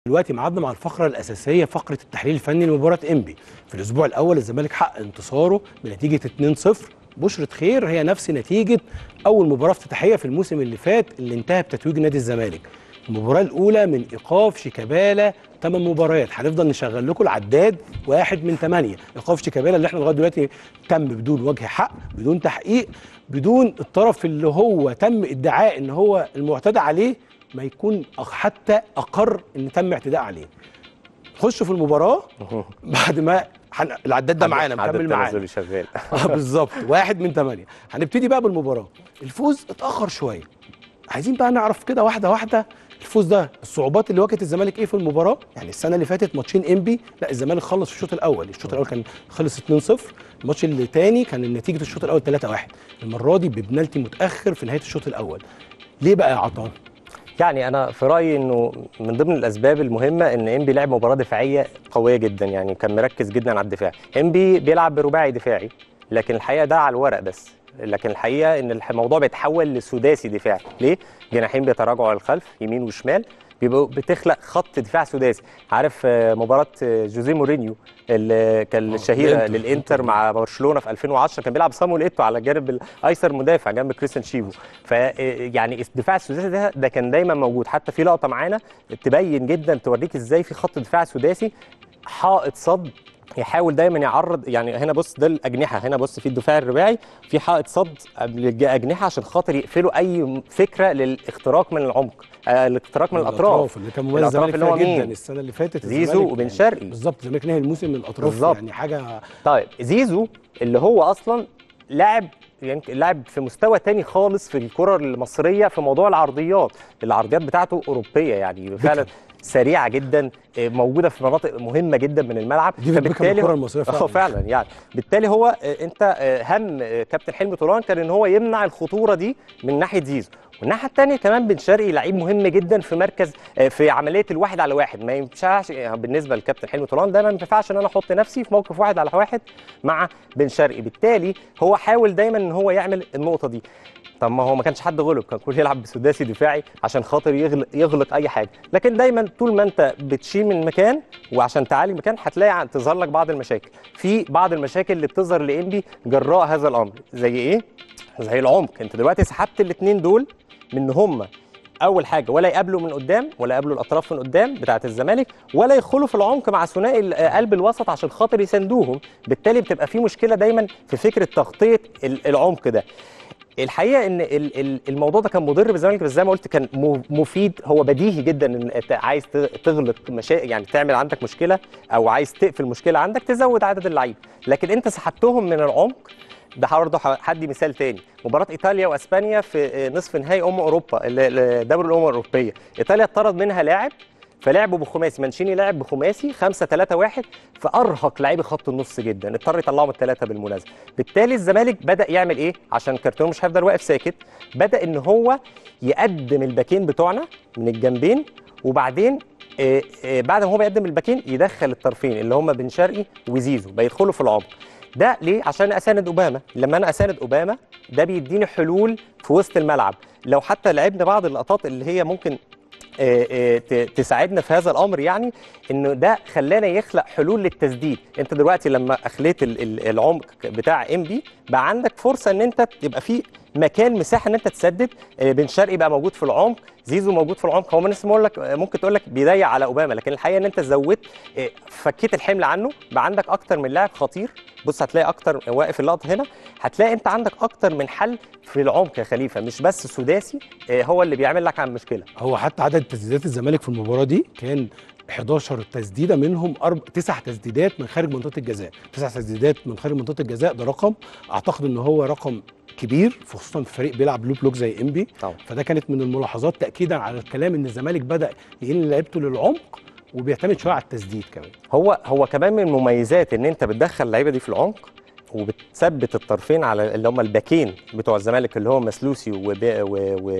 دلوقتي ميعادنا مع الفقره الاساسيه فقره التحليل الفني لمباراه انبي في الاسبوع الاول الزمالك حقق انتصاره بنتيجه 2-0 بشرة خير هي نفس نتيجه اول مباراه افتتاحيه في الموسم اللي فات اللي انتهى بتتويج نادي الزمالك المباراه الاولى من ايقاف شيكابالا 8 مباريات هنفضل نشغل لكم العداد واحد من ثمانيه ايقاف شيكابالا اللي احنا لغايه دلوقتي تم بدون وجه حق بدون تحقيق بدون الطرف اللي هو تم ادعاء ان هو المعتدى عليه ما يكون أخ- حتى اقر ان تم اعتداء عليه نخش في المباراه بعد ما حن... العداد ده معانا مكمل معانا التنازلي شغال اه بالظبط واحد من ثمانية هنبتدي بقى بالمباراة الفوز اتأخر شوية عايزين بقى نعرف كده واحدة واحدة الفوز ده الصعوبات اللي واجهت الزمالك ايه في المباراة يعني السنة اللي فاتت ماتشين انبي لا الزمالك خلص في الشوط الأول الشوط الأول كان خلص 2-0 الماتش اللي تاني كان نتيجة الشوط الأول 3-1 المرة دي ببنالتي متأخر في نهاية الشوط الأول ليه بقى يا عطان؟ يعني انا في رايي انه من ضمن الاسباب المهمه ان انبي لعب مباراه دفاعيه قويه جدا يعني كان مركز جدا على الدفاع انبي بيلعب برباعي دفاعي لكن الحقيقه ده على الورق بس لكن الحقيقه ان الموضوع بيتحول لسداسي دفاعي ليه جناحين بيتراجعوا للخلف يمين وشمال بيبقوا بتخلق خط دفاع سداسي عارف آه، مباراه آه، جوزيه مورينيو اللي كان آه، الشهيره الإنتر. للانتر مع برشلونه في 2010 كان بيلعب صامويل ايتو على الجانب الايسر مدافع جنب كريستيان شيفو ف يعني الدفاع السداسي ده ده كان دايما موجود حتى في لقطه معانا تبين جدا توريك ازاي في خط دفاع سداسي حائط صد يحاول دايما يعرض يعني هنا بص ده الاجنحه هنا بص في الدفاع الرباعي في حائط صد قبل الاجنحه عشان خاطر يقفلوا اي فكره للاختراق من العمق آه الاختراق من الاطراف اللي كان مميز الأطراف الزمالك اللي هو فيها جدا مين؟ السنة اللي فاتت زيزو الزمالك وبن يعني شرقي. بالظبط الزمالك نهي الموسم من الأطراف بالظبط. يعني حاجة طيب زيزو اللي هو اصلا لاعب يمكن لاعب في مستوى تاني خالص في الكره المصريه في موضوع العرضيات العرضيات بتاعته اوروبيه يعني فعلا سريعه جدا آه، موجوده في مناطق مهمه جدا من الملعب دي بتبكى من الكرة المصرية فعلا. اه فعلا يعني بالتالي هو آه، انت آه، هم آه، كابتن حلمي طولان كان ان هو يمنع الخطوره دي من ناحيه زيزو والناحيه الثانيه كمان بن شرقي لعيب مهم جدا في مركز آه، في عمليه الواحد على واحد ما ينفعش يعني بالنسبه للكابتن حلمي طولان دايما ما ينفعش ان انا احط نفسي في موقف واحد على واحد مع بن شرقي بالتالي هو حاول دايما ان هو يعمل النقطه دي طب ما هو ما كانش حد غلب كان كل يلعب بسداسي دفاعي عشان خاطر يغلق, يغلق اي حاجه لكن دايما طول ما انت بتشيل من مكان وعشان تعالي مكان هتلاقي ع- تظهر لك بعض المشاكل في بعض المشاكل اللي بتظهر لانبي جراء هذا الامر زي ايه زي العمق انت دلوقتي سحبت الاثنين دول من ان هم اول حاجه ولا يقابلوا من قدام ولا يقابلوا الاطراف من قدام بتاعه الزمالك ولا يدخلوا في العمق مع ثنائي ال- قلب الوسط عشان خاطر يساندوهم بالتالي بتبقى في مشكله دايما في فكره تغطيه ال- العمق ده الحقيقه ان ال- ال- الموضوع ده كان مضر بالزمالك بس زي ما قلت كان م- مفيد هو بديهي جدا ان انت عايز ت- تغلق مشا... يعني تعمل عندك مشكله او عايز تقفل مشكله عندك تزود عدد اللعيبه لكن انت سحبتهم من العمق ده برضه هدي مثال تاني مباراه ايطاليا واسبانيا في نصف نهائي امم اوروبا ال- ال- دوري الامم الاوروبيه ايطاليا اتطرد منها لاعب فلعبوا بخماسي مانشيني لعب بخماسي 5 3 1 فارهق لعيبه خط النص جدا اضطر يطلعهم الثلاثه بالمناسبه بالتالي الزمالك بدا يعمل ايه عشان كارتون مش هيفضل واقف ساكت بدا ان هو يقدم الباكين بتوعنا من الجنبين وبعدين آه، آه، بعد ما هو بيقدم الباكين يدخل الطرفين اللي هم بن شرقي وزيزو بيدخلوا في العمق ده ليه عشان اساند اوباما لما انا اساند اوباما ده بيديني حلول في وسط الملعب لو حتى لعبنا بعض اللقطات اللي هي ممكن آه، آه، ت- تساعدنا في هذا الامر يعني انه ده خلانا يخلق حلول للتسديد انت دلوقتي لما اخليت ال- ال- العمق بتاع ام بي بقى عندك فرصه ان انت يبقى في مكان مساحه ان انت تسدد آه، بن شرقي بقى موجود في العمق زيزو موجود في العمق هو الناس بقول لك آه، ممكن تقول لك بيضيع على اوباما لكن الحقيقه ان انت زودت آه، فكيت الحمل عنه بقى عندك اكتر من لاعب خطير بص هتلاقي اكتر واقف اللقطه هنا هتلاقي انت عندك اكتر من حل في العمق يا خليفه مش بس سداسي آه، هو اللي بيعمل لك عن مشكله هو حتى عدد تسديدات الزمالك في المباراه دي كان 11 تسديده منهم أرب... تسع تسديدات من خارج منطقه الجزاء تسع تسديدات من خارج منطقه الجزاء ده رقم اعتقد ان هو رقم كبير خصوصا في فريق بيلعب لو بلوك زي انبي طبعا فده كانت من الملاحظات تاكيدا على الكلام ان الزمالك بدا ينقل لعيبته للعمق وبيعتمد شويه على التسديد كمان هو هو كمان من المميزات ان انت بتدخل اللعيبه دي في العمق وبتثبت الطرفين على اللي هم الباكين بتوع الزمالك اللي هو مسلوسي وب... و... و...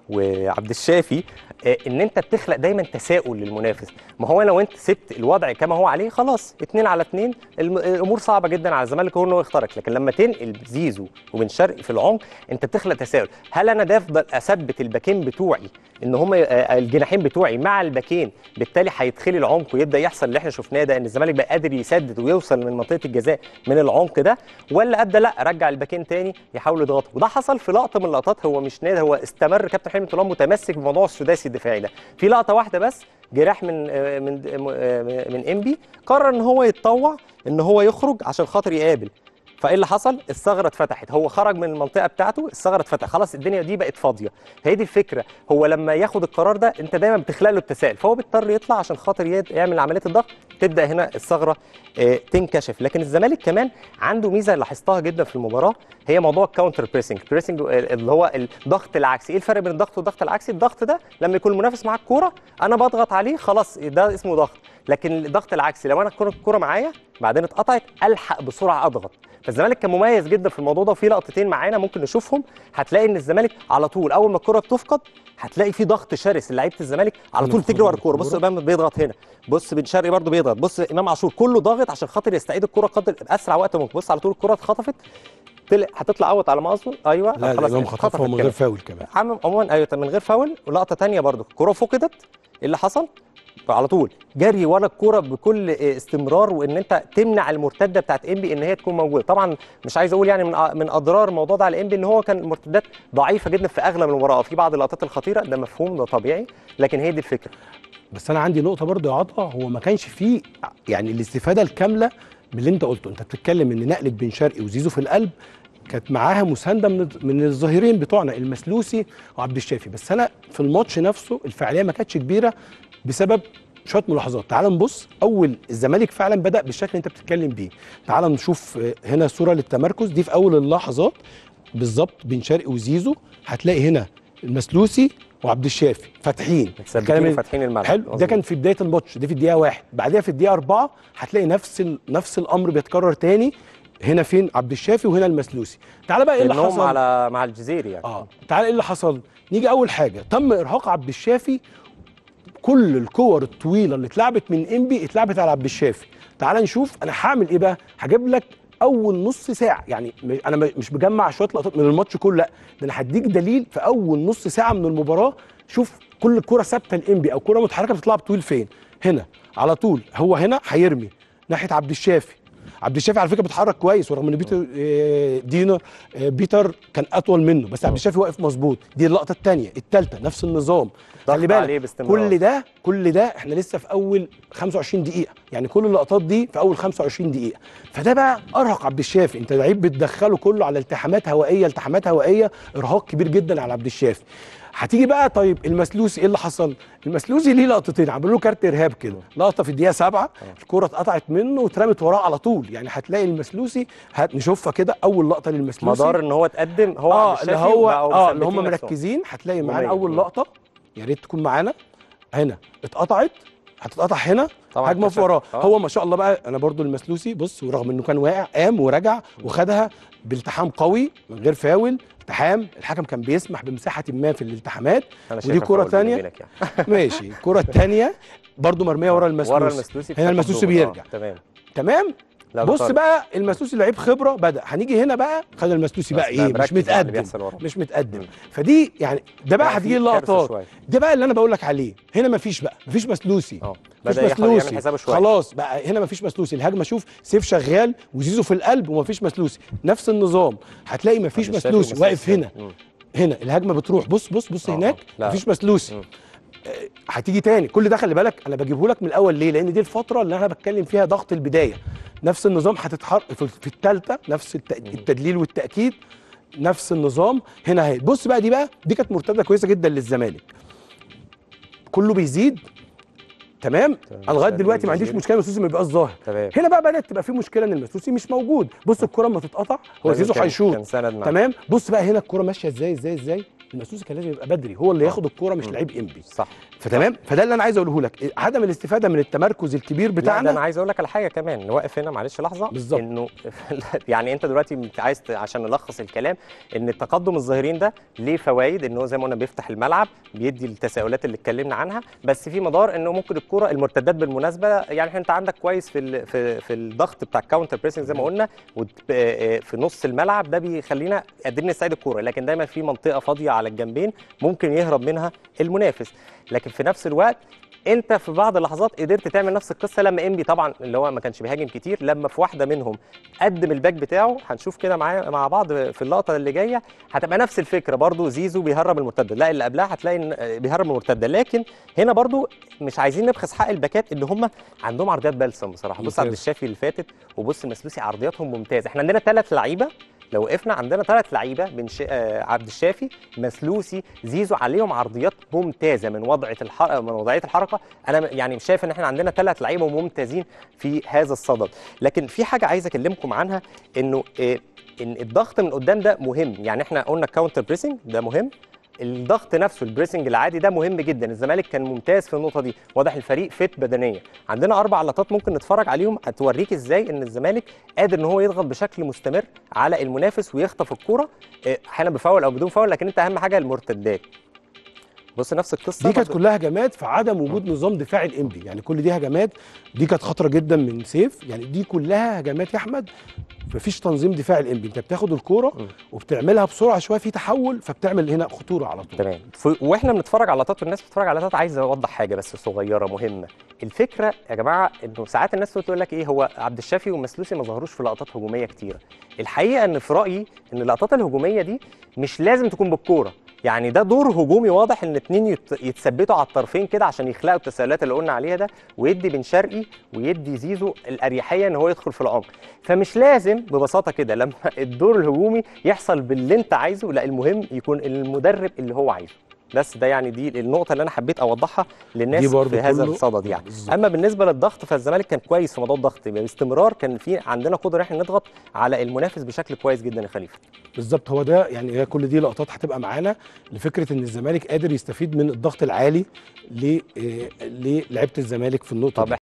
وعبد الشافي آه، ان انت بتخلق دايما تساؤل للمنافس ما هو لو انت سبت الوضع كما هو عليه خلاص اتنين على اتنين الم- الامور صعبه جدا على الزمالك هو انه يخترق لكن لما تنقل زيزو وبن شرقي في العمق انت بتخلق تساؤل هل انا ده افضل اثبت الباكين بتوعي ان هم الجناحين بتوعي مع الباكين بالتالي هيدخلي العمق ويبدا يحصل اللي احنا شفناه ده ان الزمالك بقى قادر يسدد ويوصل من منطقه الجزاء من العمق ده ولا ابدا لا رجع الباكين تاني يحاول يضغط وده حصل في لقطه من اللقطات هو مش نادي هو استمر كابتن حلمي طولان متمسك بموضوع السداسي الدفاعي ده في لقطه واحده بس جراح من آه، من آه، من انبي قرر ان هو يتطوع ان هو يخرج عشان خاطر يقابل فايه اللي حصل؟ الثغره اتفتحت، هو خرج من المنطقه بتاعته، الثغره اتفتحت، خلاص الدنيا دي بقت فاضيه، فهي دي الفكره، هو لما ياخد القرار ده انت دايما بتخلق له التساؤل، فهو بيضطر يطلع عشان خاطر يد- يعمل عمليه الضغط، تبدا هنا الثغره آه، تنكشف، لكن الزمالك كمان عنده ميزه لاحظتها جدا في المباراه هي موضوع الكاونتر بريسنج، بريسنج اللي هو الضغط العكسي، ايه الفرق بين الضغط والضغط العكسي؟ الضغط ده لما يكون المنافس معاك كوره انا بضغط عليه خلاص ده اسمه ضغط، لكن الضغط العكسي لو انا الكوره الكوره معايا بعدين اتقطعت الحق بسرعه اضغط فالزمالك كان مميز جدا في الموضوع ده وفي لقطتين معانا ممكن نشوفهم هتلاقي ان الزمالك على طول اول ما الكره بتفقد هتلاقي في ضغط شرس لعيبه الزمالك على هنا طول في تجري ورا خطوة الكوره بص الكورة. امام بيضغط هنا بص بن شرقي برده بيضغط بص امام عاشور كله ضاغط عشان خاطر يستعيد الكوره قدر اسرع وقت ممكن بص على طول الكوره اتخطفت طلع هتطلع اوت على ما اظن ايوه لا خلاص الامام خطفها من كده. غير فاول كمان عم- عموما ايوه من غير فاول ولقطه تانية برضو الكره فقدت ايه اللي حصل على طول جري ورا الكوره بكل استمرار وان انت تمنع المرتده بتاعت انبي ان هي تكون موجوده طبعا مش عايز اقول يعني من من اضرار الموضوع ده على انبي ان هو كان المرتدات ضعيفه جدا في اغلب المباراه في بعض اللقطات الخطيره ده مفهوم ده طبيعي لكن هي دي الفكره بس انا عندي نقطه برضو يا عطا هو ما كانش فيه يعني الاستفاده الكامله من اللي انت قلته انت بتتكلم ان نقله بن شرقي وزيزو في القلب كانت معاها مسانده من من الظاهرين بتوعنا المسلوسي وعبد الشافي بس انا في الماتش نفسه الفعاليه ما كانتش كبيره بسبب شويه ملاحظات تعال نبص اول الزمالك فعلا بدا بالشكل اللي انت بتتكلم بيه تعال نشوف آه، هنا صوره للتمركز دي في اول اللحظات بالظبط بن شرقي وزيزو هتلاقي هنا المسلوسي وعبد الشافي فاتحين متثبتين الكلام وفاتحين الملعب حلو ده مظبوط. كان في بدايه الماتش دي في الدقيقه واحد بعدها في الدقيقه أربعة هتلاقي نفس ال... نفس الامر بيتكرر تاني هنا فين عبد الشافي وهنا المسلوسي تعال بقى ايه اللي لانهم حصل على مع الجزيري يعني اه تعال ايه اللي حصل نيجي اول حاجه تم ارهاق عبد الشافي كل الكور الطويله اللي اتلعبت من انبي اتلعبت على عبد الشافي تعال نشوف انا هعمل ايه بقى هجيب لك اول نص ساعه يعني م- انا م- مش بجمع شويه لقطات من الماتش كله لا ده انا هديك دليل في اول نص ساعه من المباراه شوف كل كره ثابته الانبي او كره متحركه بتطلع طويل فين هنا على طول هو هنا هيرمي ناحيه عبد الشافي عبد الشافي على فكره بيتحرك كويس ورغم ان بيتر آه، دينر آه، بيتر كان اطول منه بس عبد الشافي واقف مظبوط دي اللقطه الثانيه الثالثه نفس النظام ضغط خلي عليه بالك باستمرار. كل ده كل ده احنا لسه في اول 25 دقيقه يعني كل اللقطات دي في اول 25 دقيقه فده بقى ارهق عبد الشافي انت لعيب بتدخله كله على التحامات هوائيه التحامات هوائيه ارهاق كبير جدا على عبد الشافي هتيجي بقى طيب المسلوسي ايه اللي حصل؟ المسلوسي ليه لقطتين عملوا له كارت ارهاب كده، لقطه في الدقيقه سبعة الكره اتقطعت منه واترمت وراه على طول، يعني هتلاقي المسلوسي هنشوفها كده اول لقطه للمسلوسي مدار ان هو اتقدم هو اه عبد اللي الشافي هو وبقوا اه اللي هم مثبتين نفسهم. مركزين هتلاقي معانا مميز. اول مم. لقطه يا ريت تكون معانا هنا اتقطعت هتتقطع هنا طبعاً هجمه اكتشف. في وراه آه. هو ما شاء الله بقى انا برضو المسلوسي بص ورغم انه كان واقع قام ورجع وخدها بالتحام قوي من غير فاول التحام الحكم كان بيسمح بمساحه ما في الالتحامات أنا ودي شايفها كرة فاول بيني تانية. وبينك يعني. ماشي الكره الثانيه برضو مرميه ورا المسلوسي ورا المسلوسي في هنا خط المسلوسي الضغط. آه، بيرجع تمام تمام لا، ده بص طارق. بقى المسلوسي لعيب خبره بدا هنيجي هنا بقى خد المسلوسي بس بقى ده ايه مش مركز على اللي متقدم بيحصل وراه. مش متقدم مم. فدي يعني ده بقى يعني هتيجي في كارثة اللقطات شوية. ده بقى اللي انا بقول لك عليه هنا مفيش بقى مفيش مسلوسي اه مفيش بدا ياخد- يعمل مسلوسي حسابه شويه خلاص بقى هنا مفيش مسلوسي الهجمه شوف سيف شغال وزيزو في القلب ومفيش مسلوسي نفس النظام هتلاقي مفيش عبد الشافي مسلوسي واقف هنا مم. هنا الهجمه بتروح بص بص بص آه، هناك لا. مفيش مسلوسي مم. آه، هتيجي تاني كل ده خلي بالك انا بجيبه لك من الاول ليه لان دي الفتره اللي انا بتكلم فيها ضغط البدايه نفس النظام هتتحرك في في الثالثه نفس الت- التدليل والتاكيد نفس النظام هنا اهي بص بقى دي بقى دي كانت مرتده كويسه جدا للزمالك كله بيزيد تمام تمام. انا لغايه تدريب دلوقتي ما عنديش بيزيد. مشكله المسوسي ما يبقاش ظاهر تمام هنا بقى بدات تبقى في مشكله ان المسوسي مش موجود بص الكره اما تتقطع هو لازم زيزو كان- هيشوط كان سند معاه. تمام بص بقى هنا الكره ماشيه ازاي ازاي ازاي المسوسي كان لازم يبقى بدري هو اللي ياخد الكره مش لعيب انبي صح فتمام فده اللي انا عايز اقوله لك عدم الاستفاده من التمركز الكبير لا ده بتاعنا انا عايز اقول لك على حاجه كمان نوقف هنا معلش لحظه بالظبط. انه يعني انت دلوقتي عايز ت- عشان نلخص الكلام ان التقدم الظاهرين ده ليه فوائد ان هو زي ما قلنا بيفتح الملعب بيدي التساؤلات اللي اتكلمنا عنها بس في مدار انه ممكن الكره المرتدات بالمناسبه يعني انت عندك كويس في ال- في في الضغط بتاع الكاونتر بريسنج زي ما قلنا وت- آه، آه، في نص الملعب ده بيخلينا قادرين نستعيد الكوره لكن دايما في منطقه فاضيه على الجنبين ممكن يهرب منها المنافس لكن في نفس الوقت انت في بعض اللحظات قدرت تعمل نفس القصه لما انبي طبعا اللي هو ما كانش بيهاجم كتير لما في واحده منهم قدم الباك بتاعه هنشوف كده معاه مع بعض في اللقطه اللي جايه هتبقى نفس الفكره برضو زيزو بيهرب المرتده لا اللي قبلها هتلاقي إن بيهرب المرتده لكن هنا برضو مش عايزين نبخس حق الباكات ان هم عندهم عرضيات بلسم بصراحه بص ممتاز. عبد الشافي اللي فاتت وبص المسلوسي عرضياتهم ممتازه احنا عندنا ثلاث لعيبه لو وقفنا عندنا ثلاث لعيبه بن ش... آه عبد الشافي مسلوسي زيزو عليهم عرضيات ممتازه من وضعيه الحركه من وضعيه الحركه انا م- يعني مش شايف ان احنا عندنا ثلاث لعيبه ممتازين في هذا الصدد لكن في حاجه عايز اكلمكم عنها انه آه ان الضغط من قدام ده مهم يعني احنا قلنا كاونتر بريسنج ده مهم الضغط نفسه البريسنج العادي ده مهم جدا الزمالك كان ممتاز في النقطه دي واضح الفريق فت بدنيا عندنا اربع لقطات ممكن نتفرج عليهم هتوريك ازاي ان الزمالك قادر ان هو يضغط بشكل مستمر على المنافس ويخطف الكوره آه، احيانا بفاول او بدون فاول لكن انت اهم حاجه المرتدات بص نفس القصه دي كانت برضو- كلها هجمات في عدم وجود نظام دفاعي الانبي يعني كل دي هجمات دي كانت خطره جدا من سيف يعني دي كلها هجمات يا احمد مفيش تنظيم دفاعي الانبي انت بتاخد الكوره م. وبتعملها بسرعه شويه في تحول فبتعمل هنا خطوره على طول تمام ف- واحنا بنتفرج على لقطات والناس بتتفرج على لقطات عايز اوضح حاجه بس صغيره مهمه الفكره يا جماعه انه ساعات الناس تقول لك ايه هو عبد الشافي ومسلوسي ما ظهروش في لقطات هجوميه كتيره الحقيقه ان في رايي ان اللقطات الهجوميه دي مش لازم تكون بالكوره يعني ده دور هجومي واضح ان اتنين يت- يتثبتوا على الطرفين كده عشان يخلقوا التساؤلات اللي قلنا عليها ده ويدي بن شرقي ويدي زيزو الاريحيه ان هو يدخل في العمق فمش لازم ببساطه كده لما الدور الهجومي يحصل باللي انت عايزه لا المهم يكون المدرب اللي هو عايزه بس ده يعني دي النقطة اللي أنا حبيت أوضحها للناس دي برضو في هذا كله- الصدد يعني بالظبط. أما بالنسبة للضغط فالزمالك كان كويس في موضوع الضغط باستمرار كان في عندنا قدرة إحنا نضغط على المنافس بشكل كويس جدا يا خليفة بالظبط هو ده يعني هي كل دي لقطات هتبقى معانا لفكره ان الزمالك قادر يستفيد من الضغط العالي ل- آه، للعيبه الزمالك في النقطه طب دي